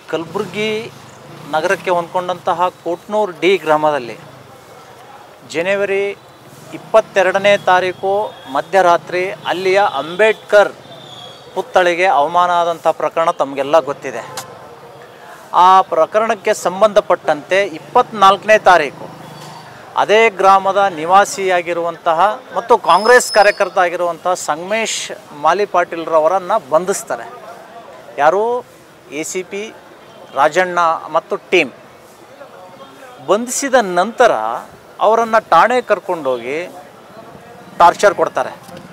ಕಲಬುರಗಿ ನಗರಕ್ಕೆ ಹೊಂದ್ಕೊಂಡಂತಹ ಕೋಟ್ನೂರು ಡಿ ಗ್ರಾಮದಲ್ಲಿ ಜನವರಿ ಇಪ್ಪತ್ತೆರಡನೇ ತಾರೀಕು ಮಧ್ಯರಾತ್ರಿ ಅಲ್ಲಿಯ ಅಂಬೇಡ್ಕರ್ ಪುತ್ಥಳಿಗೆ ಅವಮಾನ ಆದಂಥ ಪ್ರಕರಣ ತಮಗೆಲ್ಲ ಗೊತ್ತಿದೆ ಆ ಪ್ರಕರಣಕ್ಕೆ ಸಂಬಂಧಪಟ್ಟಂತೆ ಇಪ್ಪತ್ನಾಲ್ಕನೇ ತಾರೀಕು ಅದೇ ಗ್ರಾಮದ ನಿವಾಸಿಯಾಗಿರುವಂತಹ ಮತ್ತು ಕಾಂಗ್ರೆಸ್ ಕಾರ್ಯಕರ್ತ ಆಗಿರುವಂತಹ ಸಂಗಮೇಶ್ ಮಾಲಿ ಪಾಟೀಲ್ರವರನ್ನು ಬಂಧಿಸ್ತಾರೆ ಯಾರು ಎ ಸಿ ಪಿ ರಾಜಣ್ಣ ಮತ್ತು ಟೀಮ್ ಬಂಧಿಸಿದ ನಂತರ ಅವರನ್ನು ಠಾಣೆ ಕರ್ಕೊಂಡೋಗಿ ಟಾರ್ಚರ್ ಕೊಡ್ತಾರೆ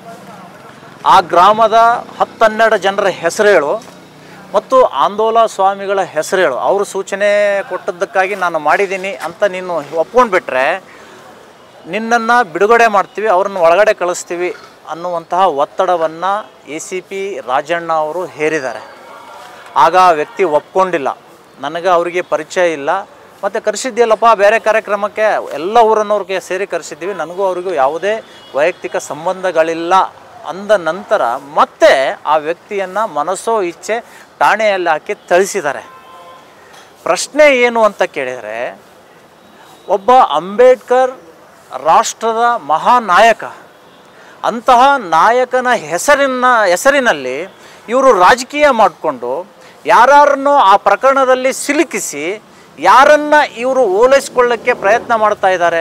ಆ ಗ್ರಾಮದ ಹತ್ತನ್ನೆರಡು ಜನರ ಹೆಸರೇಳು ಮತ್ತು ಆಂದೋಲ ಸ್ವಾಮಿಗಳ ಹೆಸರೇಳು ಅವರು ಸೂಚನೆ ಕೊಟ್ಟದ್ದಕ್ಕಾಗಿ ನಾನು ಮಾಡಿದ್ದೀನಿ ಅಂತ ನೀನು ಒಪ್ಕೊಂಡ್ಬಿಟ್ರೆ ನಿನ್ನನ್ನು ಬಿಡುಗಡೆ ಮಾಡ್ತೀವಿ ಅವ್ರನ್ನ ಒಳಗಡೆ ಕಳಿಸ್ತೀವಿ ಅನ್ನುವಂತಹ ಒತ್ತಡವನ್ನು ಎ ಸಿ ಪಿ ರಾಜಣ್ಣ ಅವರು ಹೇರಿದ್ದಾರೆ ಆಗ ಆ ವ್ಯಕ್ತಿ ಒಪ್ಕೊಂಡಿಲ್ಲ ನನಗೆ ಅವರಿಗೆ ಪರಿಚಯ ಇಲ್ಲ ಮತ್ತು ಕರೆಸಿದ್ಯಲ್ಲಪ್ಪ ಬೇರೆ ಕಾರ್ಯಕ್ರಮಕ್ಕೆ ಎಲ್ಲ ಊರನ್ನವ್ರಿಗೆ ಸೇರಿ ಕರೆಸಿದ್ದೀವಿ ನನಗೂ ಅವರಿಗೂ ಯಾವುದೇ ವೈಯಕ್ತಿಕ ಸಂಬಂಧಗಳಿಲ್ಲ ಅಂದ ನಂತರ ಮತ್ತೆ ಆ ವ್ಯಕ್ತಿಯನ್ನು ಮನಸ್ಸೋ ಇಚ್ಛೆ ಠಾಣೆಯಲ್ಲಿ ಹಾಕಿ ಥಳಿಸಿದ್ದಾರೆ ಪ್ರಶ್ನೆ ಏನು ಅಂತ ಕೇಳಿದರೆ ಒಬ್ಬ ಅಂಬೇಡ್ಕರ್ ರಾಷ್ಟ್ರದ ಮಹಾನಾಯಕ ಅಂತಹ ನಾಯಕನ ಹೆಸರಿನ ಹೆಸರಿನಲ್ಲಿ ಇವರು ರಾಜಕೀಯ ಮಾಡಿಕೊಂಡು ಯಾರನ್ನೋ ಆ ಪ್ರಕರಣದಲ್ಲಿ ಸಿಲುಕಿಸಿ ಯಾರನ್ನ ಇವರು ಓಲೈಸ್ಕೊಳ್ಳೋಕ್ಕೆ ಪ್ರಯತ್ನ ಮಾಡ್ತಾ ಇದ್ದಾರೆ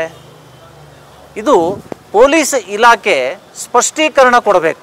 ಇದು ಪೊಲೀಸ್ ಇಲಾಖೆ ಸ್ಪಷ್ಟೀಕರಣ ಕೊಡಬೇಕು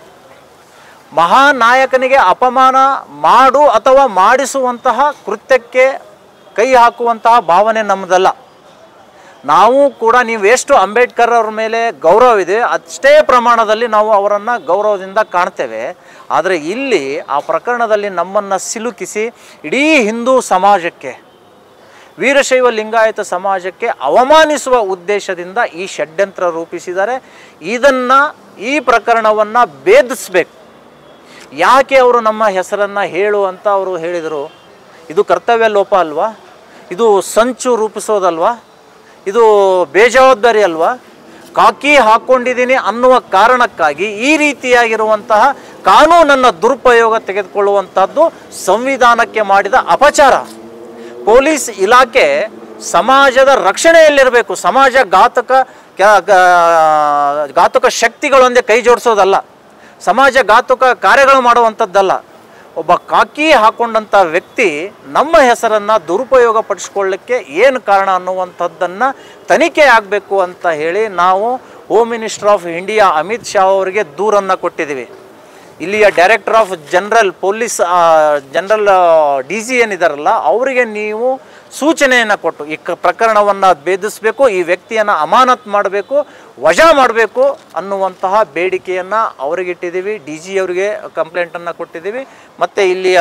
ಮಹಾನಾಯಕನಿಗೆ ಅಪಮಾನ ಮಾಡು ಅಥವಾ ಮಾಡಿಸುವಂತಹ ಕೃತ್ಯಕ್ಕೆ ಕೈ ಹಾಕುವಂತಹ ಭಾವನೆ ನಮ್ಮದಲ್ಲ ನಾವು ಕೂಡ ನೀವು ಎಷ್ಟು ಅಂಬೇಡ್ಕರ್ ಅವ್ರ ಮೇಲೆ ಗೌರವ ಇದೆ ಅಷ್ಟೇ ಪ್ರಮಾಣದಲ್ಲಿ ನಾವು ಅವರನ್ನು ಗೌರವದಿಂದ ಕಾಣ್ತೇವೆ ಆದರೆ ಇಲ್ಲಿ ಆ ಪ್ರಕರಣದಲ್ಲಿ ನಮ್ಮನ್ನು ಸಿಲುಕಿಸಿ ಇಡೀ ಹಿಂದೂ ಸಮಾಜಕ್ಕೆ ವೀರಶೈವ ಲಿಂಗಾಯತ ಸಮಾಜಕ್ಕೆ ಅವಮಾನಿಸುವ ಉದ್ದೇಶದಿಂದ ಈ ಷಡ್ಯಂತ್ರ ರೂಪಿಸಿದ್ದಾರೆ ಇದನ್ನು ಈ ಪ್ರಕರಣವನ್ನು ಭೇದಿಸ್ಬೇಕು ಯಾಕೆ ಅವರು ನಮ್ಮ ಹೆಸರನ್ನು ಹೇಳು ಅಂತ ಅವರು ಹೇಳಿದರು ಇದು ಕರ್ತವ್ಯ ಲೋಪ ಅಲ್ವಾ ಇದು ಸಂಚು ರೂಪಿಸೋದಲ್ವಾ ಇದು ಬೇಜವಾಬ್ದಾರಿ ಅಲ್ವಾ ಕಾಕಿ ಹಾಕ್ಕೊಂಡಿದ್ದೀನಿ ಅನ್ನುವ ಕಾರಣಕ್ಕಾಗಿ ಈ ರೀತಿಯಾಗಿರುವಂತಹ ಕಾನೂನನ್ನು ದುರುಪಯೋಗ ತೆಗೆದುಕೊಳ್ಳುವಂಥದ್ದು ಸಂವಿಧಾನಕ್ಕೆ ಮಾಡಿದ ಅಪಚಾರ ಪೊಲೀಸ್ ಇಲಾಖೆ ಸಮಾಜದ ರಕ್ಷಣೆಯಲ್ಲಿರಬೇಕು ಸಮಾಜ ಘಾತಕ ಕ- ಗ- ಘಾತಕ ಶಕ್ತಿಗಳೊಂದೇ ಕೈ ಜೋಡಿಸೋದಲ್ಲ ಸಮಾಜ ಘಾತಕ ಕಾರ್ಯಗಳು ಮಾಡುವಂಥದ್ದಲ್ಲ ಒಬ್ಬ ಕಾಕಿ ಹಾಕೊಂಡಂಥ ವ್ಯಕ್ತಿ ನಮ್ಮ ಹೆಸರನ್ನು ದುರುಪಯೋಗ ಪಡಿಸ್ಕೊಳ್ಳಿಕ್ಕೆ ಏನು ಕಾರಣ ಅನ್ನುವಂಥದ್ದನ್ನು ತನಿಖೆ ಆಗಬೇಕು ಅಂತ ಹೇಳಿ ನಾವು home minister of India Amit Shah ಅವರಿಗೆ ದೂರನ್ನು ಕೊಟ್ಟಿದ್ದೀವಿ ಇಲ್ಲಿಯ director of general police general D C ಏನಿದಾರಲ್ಲ ಅವರಿಗೆ ನೀವು ಸೂಚನೆಯನ್ನು ಕೊಟ್ಟು ಈ ಕ ಪ್ರಕರಣವನ್ನು ಭೇದಿಸಬೇಕು ಈ ವ್ಯಕ್ತಿಯನ್ನು ಅಮಾನತ್ ಮಾಡಬೇಕು ವಜಾ ಮಾಡಬೇಕು ಅನ್ನುವಂತಹ ಬೇಡಿಕೆಯನ್ನು ಅವರಿಗಿಟ್ಟಿದ್ದೀವಿ ಡಿ ಜಿ ಅವರಿಗೆ ಕಂಪ್ಲೇಂಟನ್ನು ಕೊಟ್ಟಿದ್ದೀವಿ ಮತ್ತು ಇಲ್ಲಿಯ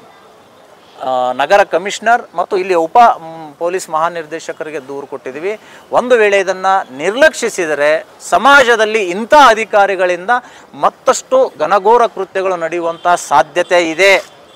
ಆ, ನಗರ ಕಮಿಷನರ್ ಮತ್ತು ಇಲ್ಲಿ ಉಪ ಮ್, ಪೊಲೀಸ್ ಮಹಾನಿರ್ದೇಶಕರಿಗೆ ದೂರು ಕೊಟ್ಟಿದ್ದೀವಿ ಒಂದು ವೇಳೆ ಇದನ್ನು ನಿರ್ಲಕ್ಷಿಸಿದರೆ ಸಮಾಜದಲ್ಲಿ ಇಂಥ ಅಧಿಕಾರಿಗಳಿಂದ ಮತ್ತಷ್ಟು ಘನಘೋರ ಕೃತ್ಯಗಳು ನಡೆಯುವಂಥ ಸಾಧ್ಯತೆ ಇದೆ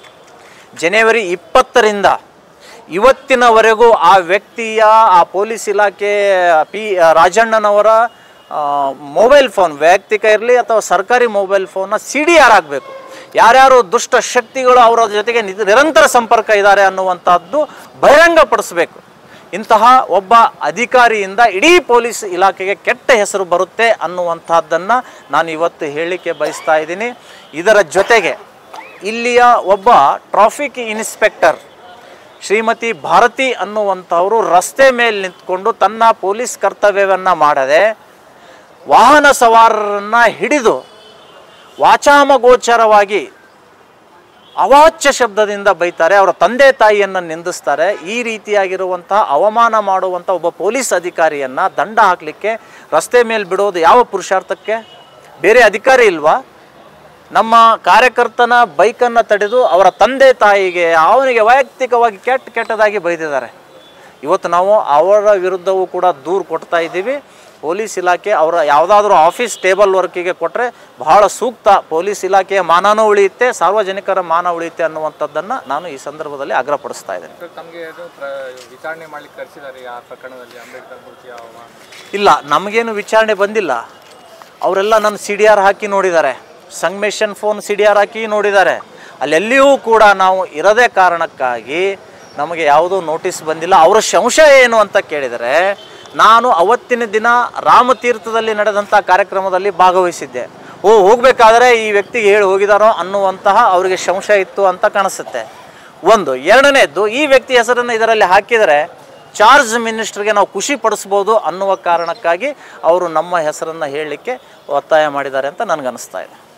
ಜನವರಿ ಇಪ್ಪತ್ತರಿಂದ ಇವತ್ತಿನವರೆಗೂ ಆ ವ್ಯಕ್ತಿಯ ಆ ಪೊಲೀಸ್ ಇಲಾಖೆ ಪಿ ರಾಜಣ್ಣನವರ ಆ, ಮೊಬೈಲ್ ಫೋನ್ ವೈಯಕ್ತಿಕ ಇರಲಿ ಅಥವಾ ಸರ್ಕಾರಿ ಮೊಬೈಲ್ ಫೋನ್ನ ಸಿ ಡಿ ಆರ್ ಆಗಬೇಕು ಯಾರ್ಯಾರು ದುಷ್ಟ ಶಕ್ತಿಗಳು ಅವರ ಜೊತೆಗೆ ನಿರ್- ನಿರಂತರ ಸಂಪರ್ಕ ಇದ್ದಾರೆ ಅನ್ನುವಂಥದ್ದು ಬಹಿರಂಗಪಡಿಸಬೇಕು ಇಂತಹ ಒಬ್ಬ ಅಧಿಕಾರಿಯಿಂದ ಇಡೀ ಪೊಲೀಸ್ ಇಲಾಖೆಗೆ ಕೆಟ್ಟ ಹೆಸರು ಬರುತ್ತೆ ಅನ್ನುವಂಥದ್ದನ್ನು ನಾನು ಇವತ್ತು ಹೇಳಲಿಕ್ಕೆ ಬಯಸ್ತಾ ಇದ್ದೀನಿ ಇದರ ಜೊತೆಗೆ ಇಲ್ಲಿಯ ಒಬ್ಬ ಟ್ರಾಫಿಕ್ ಇನ್ಸ್ಪೆಕ್ಟರ್ ಶ್ರೀಮತಿ ಭಾರತಿ ಅನ್ನುವಂಥವರು ರಸ್ತೆ ಮೇಲೆ ನಿಂತ್ಕೊಂಡು ತನ್ನ ಪೊಲೀಸ್ ಕರ್ತವ್ಯವನ್ನು ಮಾಡದೆ ವಾಹನ ಸವಾರರನ್ನು ಹಿಡಿದು ವಾಚಾಮಗೋಚರವಾಗಿ ಅವಾಚ್ಯ ಶಬ್ದದಿಂದ ಬೈತಾರೆ ಅವರ ತಂದೆ ತಾಯಿಯನ್ನು ನಿಂದಿಸ್ತಾರೆ ಈ ರೀತಿಯಾಗಿರುವಂತಹ ಅವಮಾನ ಮಾಡುವಂಥ ಒಬ್ಬ ಪೊಲೀಸ್ ಅಧಿಕಾರಿಯನ್ನು ದಂಡ ಹಾಕಲಿಕ್ಕೆ ರಸ್ತೆ ಮೇಲೆ ಬಿಡೋದು ಯಾವ ಪುರುಷಾರ್ಥಕ್ಕೆ ಬೇರೆ ಅಧಿಕಾರಿ ಇಲ್ವಾ ನಮ್ಮ ಕಾರ್ಯಕರ್ತನ ಬೈಕನ್ನು ತಡೆದು ಅವರ ತಂದೆ ತಾಯಿಗೆ ಅವನಿಗೆ ವೈಯಕ್ತಿಕವಾಗಿ ಕೆಟ್ಟ ಕೆಟ್ಟದಾಗಿ ಬೈದಿದ್ದಾರೆ ಇವತ್ತು ನಾವು ಅವರ ವಿರುದ್ಧವೂ ಕೂಡ ದೂರು ಕೊಡ್ತಾ ಇದ್ದೀವಿ ಪೊಲೀಸ್ ಇಲಾಖೆ ಅವರ ಯಾವುದಾದ್ರೂ ಆಫೀಸ್ ಟೇಬಲ್ ವರ್ಕಿಗೆ ಕೊಟ್ಟರೆ ಬಹಳ ಸೂಕ್ತ ಪೊಲೀಸ್ ಇಲಾಖೆಯ ಮಾನನೂ ಉಳಿಯುತ್ತೆ ಸಾರ್ವಜನಿಕರ ಮಾನ ಉಳಿಯುತ್ತೆ ಅನ್ನುವಂಥದ್ದನ್ನು ನಾನು ಈ ಸಂದರ್ಭದಲ್ಲಿ ಆಗ್ರಹಪಡಿಸ್ತಾ ಇದ್ದೇನೆ ಸರ್ ತಮಗೆ ಅದು ಪ್ರ- ವಿಚಾರಣೆ ಮಾಡ್ಲಿಕ್ಕೆ ಕರೆಸಿದ್ದಾರೆ ಆ ಪ್ರಕರಣದಲ್ಲಿ ಅಂಬೇಡ್ಕರ್ ಮೂರ್ತಿ ಅವಮಾನ ಇಲ್ಲ ನಮಗೇನು ವಿಚಾರಣೆ ಬಂದಿಲ್ಲ ಅವರೆಲ್ಲ ನನ್ನ ಸಿ ಡಿ ಆರ್ ಹಾಕಿ ನೋಡಿದ್ದಾರೆ ಸಂಗಮೇಶನ್ ಫೋನ್ ಸಿ ಡಿ ಆರ್ ಹಾಕಿ ನೋಡಿದ್ದಾರೆ ಅಲ್ಲೆಲ್ಲಿಯೂ ಕೂಡ ನಾವು ಇರದೇ ಕಾರಣಕ್ಕಾಗಿ ನಮಗೆ ಯಾವುದೂ ನೋಟಿಸ್ ಬಂದಿಲ್ಲ ಅವರ ಸಂಶಯ ಏನು ಅಂತ ಕೇಳಿದರೆ ನಾನು ಅವತ್ತಿನ ದಿನ ರಾಮತೀರ್ಥದಲ್ಲಿ ನಡೆದಂಥ ಕಾರ್ಯಕ್ರಮದಲ್ಲಿ ಭಾಗವಹಿಸಿದ್ದೆ ಓ ಹೋಗಬೇಕಾದ್ರೆ ಈ ವ್ಯಕ್ತಿಗೆ ಹೇಳಿ ಹೋಗಿದಾರೋ ಅನ್ನುವಂತಹ ಅವರಿಗೆ ಸಂಶಯ ಇತ್ತು ಅಂತ ಕಾಣಿಸುತ್ತೆ ಒಂದು ಎರಡನೇದ್ದು ಈ ವ್ಯಕ್ತಿ ಹೆಸರನ್ನು ಇದರಲ್ಲಿ ಹಾಕಿದರೆ ಚಾರ್ಜ್ ಮಿನಿಸ್ಟರ್ಗೆ ನಾವು ಖುಷಿ ಪಡಿಸ್ಬೋದು ಅನ್ನುವ ಕಾರಣಕ್ಕಾಗಿ ಅವರು ನಮ್ಮ ಹೆಸರನ್ನು ಹೇಳಲಿಕ್ಕೆ ಒತ್ತಾಯ ಮಾಡಿದ್ದಾರೆ ಅಂತ ನನಗನ್ನಿಸ್ತಾ ಇದೆ